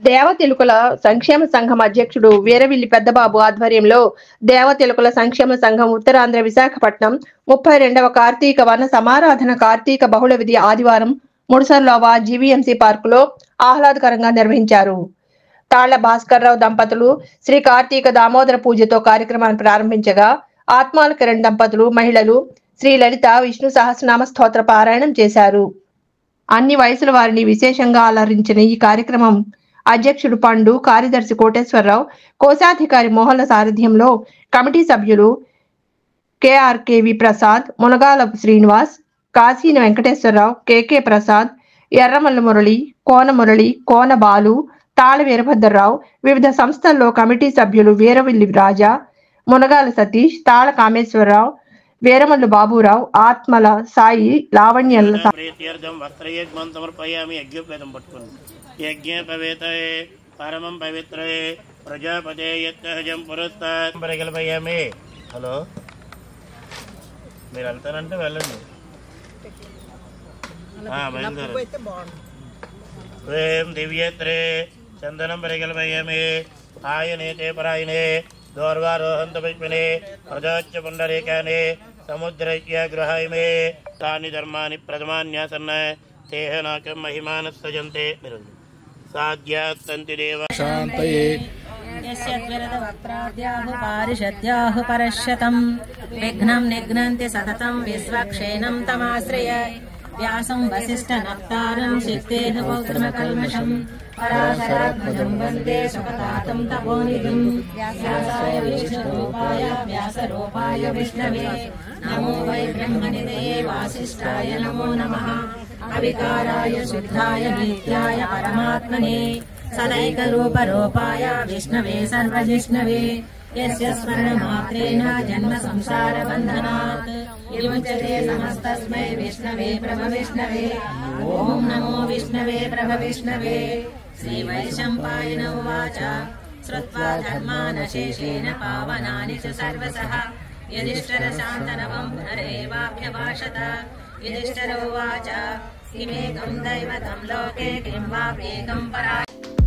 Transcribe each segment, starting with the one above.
దేవతిలుకల సంక్షేమ సంఘం అధ్యక్షుడు వీరవిల్లి పెద్దబాబు ఆధ్వర్యంలో దేవతిలుకల సంక్షేమ సంఘం ఉత్తరాంధ్ర విశాఖపట్నం ముప్పై రెండవ కార్తీక వన సమారాధన కార్తీక బహుళ విధి ఆదివారం ముడుసర్లోవా జీవీఎంసీ పార్కులో ఆహ్లాదకరంగా నిర్వహించారు తాళ్ల భాస్కర్రావు దంపతులు శ్రీ కార్తీక దామోదర పూజతో కార్యక్రమాన్ని ప్రారంభించగా ఆత్మాల కిరణ్ దంపతులు మహిళలు శ్రీ లలిత విష్ణు సహస్రనామ స్తోత్ర పారాయణం చేశారు అన్ని వయసుల వారిని విశేషంగా అలరించిన ఈ కార్యక్రమం అధ్యక్షుడు పండు కార్యదర్శి కోటేశ్వరరావు కోశాధికారి మోహన్ల సారథ్యంలో కమిటీ సభ్యులు కేఆర్కేవి ప్రసాద్ మునగాల శ్రీనివాస్ కాశీని వెంకటేశ్వరరావు కేకే ప్రసాద్ ఎర్రమల్ల మురళి కోన మురళి కోన బాలు తాళ వీరభద్రరావు వివిధ సంస్థల్లో కమిటీ సభ్యులు వీరవిల్లి రాజా మునగాల సతీష్ తాళ కామేశ్వరరావు వీరమల్లు బాబురావు ఆత్మల సాయి లావణ్యల సా- ప్రీత్యర్థం వస్త్రయజ్ఞం సమర్పయామి యజ్ఞోపేతం పట్టుకుని యజ్ఞే పవిత్రయే పరమం పవిత్రయే ప్రజాపతే యత్సహజం పురస్తాత్ పరిగెలపయ్యామి హలో మీరు వెళ్తారంటే వెళ్ళండి ఆ, బయలుదేరు ప్రేం దివ్యేత్రే చందనం పరిగెలపయ్యామి ఆయనేతే పరాయణే దౌర్వారోహంత పుష్పినే ప్రజోచ్చ పుండరీకాని సముద్రైక్య గృహాయమే తాని ధర్మాని ప్రథమాన్యాసన్న తేహ నాకం మహిమానస్సజంతే మీరు సాధ్యాత్తంతి దేవ శాంతయే పారిషద్యాహు పరశ్యతం విఘ్నం నిఘ్నంతి సతతం విశ్వక్షేణం తమాశ్రయ వ్యాసం వసిష్ఠ నప్తారం శక్తేన పౌత్రమకల్మషం పరాశరాత్మజం వందే సుఖతాతం తపోనిధిం వ్యాసాయ విష్ణురూపాయ వ్యాసరూపాయ విష్ణవే నమో వై బ్రహ్మనిధయే వాసిష్ఠాయ నమో నమః అవికారాయ శుద్ధాయ నిత్యాయ పరమాత్మనే సదైకరూపరూపాయ విష్ణవే సర్వజిష్ణవే యస్య స్మరణమాత్రేణ జన్మ సంసార బంధనాత్ విముచ్యతే సమస్తస్మై విష్ణవే ప్రభ విష్ణవే ఓం నమో విష్ణవే ప్రభ విష్ణవే శ్రీ వైశంపాయన ఉవాచ శ్రుత్వా ధర్మానశేషేణ పావనాని చ సర్వసః యధిష్ఠర శాంతనవం పునరేవాభ్యభాషత యుధిష్ఠర ఉవాచ కిమేకం దైవతం లోకే కిం వాప్యేకం పరా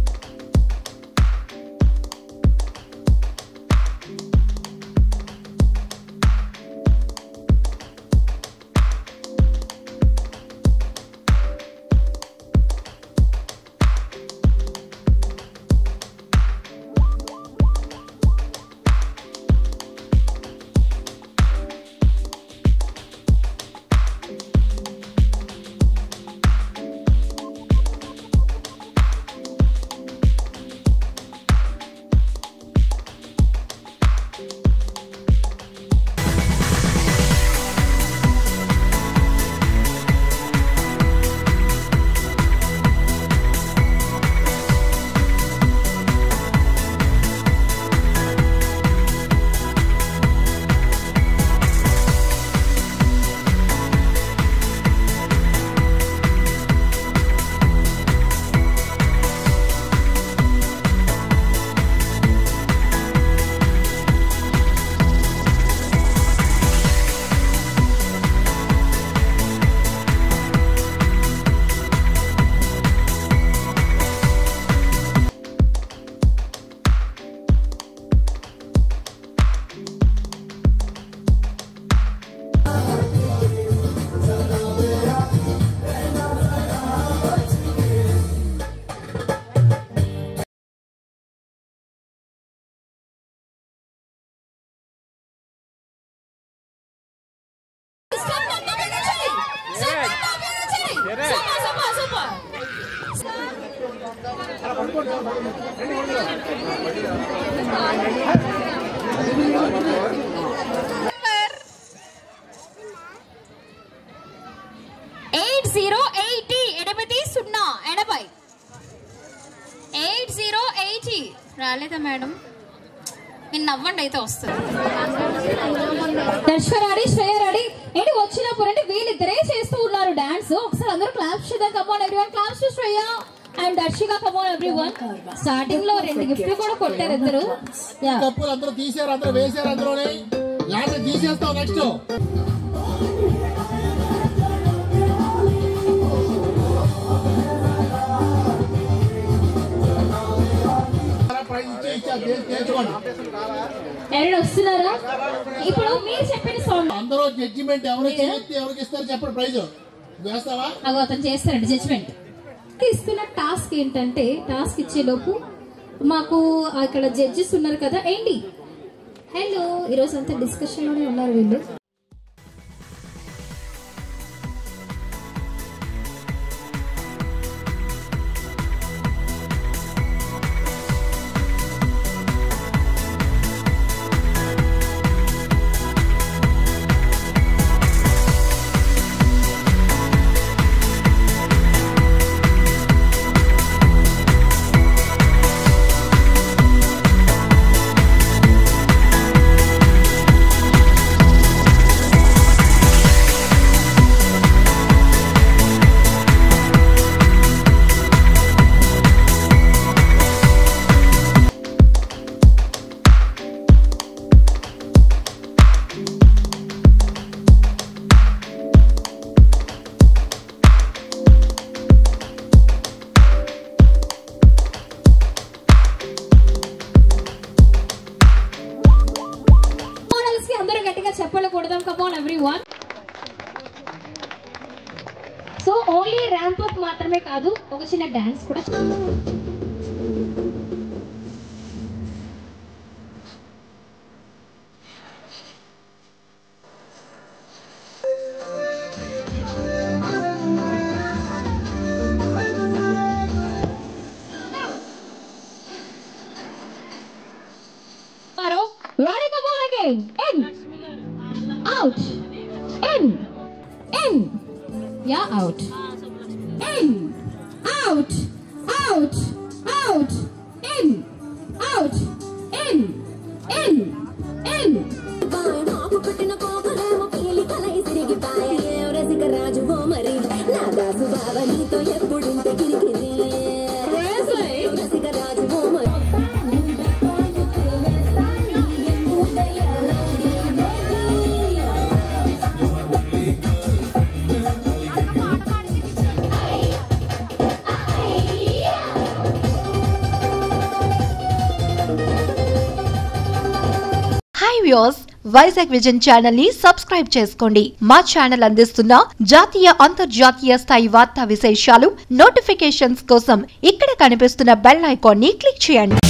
ఎయిట్ జీరో ఎయిటీ ఎనభై సున్నా ఎనభై ఎయిట్ జీరో ఎయిటీ రాలేదా మేడం నేను నవ్వండి అయితే వస్తుంది దర్శకరాడి శ్రేయరాడి ఏంటి వచ్చినప్పుడు అంటే వీళ్ళిద్దరే చేస్తూ ఉన్నారు డాన్స్ ఒకసారి అందరూ క్లాప్స్ చేద్దాం come on everyone claps to Shreya and Darshika come on everyone starting లో రెండు గిఫ్ట్లు కూడా కొట్టారు ఇద్దరు యా కప్పులు అందరూ తీసారు అందరూ వేసారు అందులోనే లాంటి తీసేస్తాం నెక్స్ట్ నేర్చుకోండి ఎవరైనా వస్తున్నారా ఇప్పుడు మీరు చెప్పిన సౌండ్ అందరూ జడ్జిమెంట్ ఎవరికి వ్యక్తి ఎవరికి ఇస్తారు చెప్పండి ప్రైజ్ వేస్తావా అగో అతను చేస్తారండి జడ్జ్మెంట్ ఇస్తున్న టాస్క్ ఏంటంటే టాస్క్ ఇచ్చే లోపు మాకు అక్కడ జడ్జెస్ ఉన్నారు కదా ఏంటి హలో ఈరోజు అంతా డిస్కషన్ లోనే ఉన్నారు వీళ్ళు మోడల్స్ కి అందరూ గట్టిగా చెప్పలు కొడదాం come on everyone so only ramp up మాత్రమే కాదు ఒక చిన్న డాన్స్ కూడా Maro, running the ball again. In. Out. In. In. Yeah, out. In. Out. Out. Out. In. Out. In. In. In. నాకు పుట్టిన కోపలేమో పీలి కలై తిరిగిపాయ రసిక రాజు ఓ మరి నా దాసు బావ నీతో ఎప్పుడింత కిరికిరి రసిక రాజు ఓ మరి hi views Vizag vision channel ని సబ్స్క్రైబ్ చేసుకోండి మా ఛానల్ అందిస్తున్న జాతీయ అంతర్జాతీయ స్థాయి వార్తా విశేషాలు నోటిఫికేషన్స్ కోసం ఇక్కడ కనిపిస్తున్న బెల్ ఐకాన్ ని క్లిక్ చేయండి